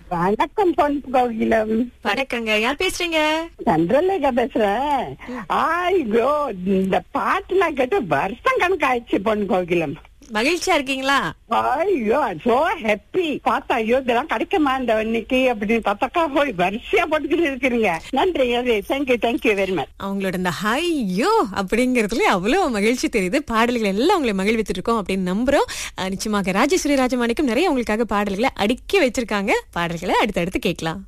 வணக்கம் பொன் கோகிலம் வணக்கங்க யார் பேசுறீங்க சந்திரலேகா பேசுறேன் ஐயோ இந்த பாட்டு நான் கேட்டு வருஷம் கணக்கு ஆயிடுச்சு பொன் கோகிலம் மகிழ்ச்சியா இருக்கீங்களா ஐயோ சோ ஹாப்பி பார்த்தா ஐயோ இதெல்லாம் கிடைக்குமா இந்த இன்னைக்கு அப்படின்னு பார்த்தாக்கா போய் வரிசையா போட்டுக்கிட்டு இருக்கிறீங்க நன்றி தேங்க்யூ தேங்க்யூ வெரி மச் அவங்களோட இந்த ஹையோ அப்படிங்கறதுல அவ்வளவு மகிழ்ச்சி தெரியுது பாடல்கள் எல்லாம் உங்களை மகிழ்வித்துட்டு இருக்கோம் அப்படின்னு நம்புறோம் அஹ் நிச்சயமாக ராஜேஸ்வரி ராஜமாணிக்கம் நிறைய உங்களுக்காக பாடல்களை அடுக்கி வச்சிருக்காங்க பாடல்களை அடுத்தடுத்து கேட்கலாம்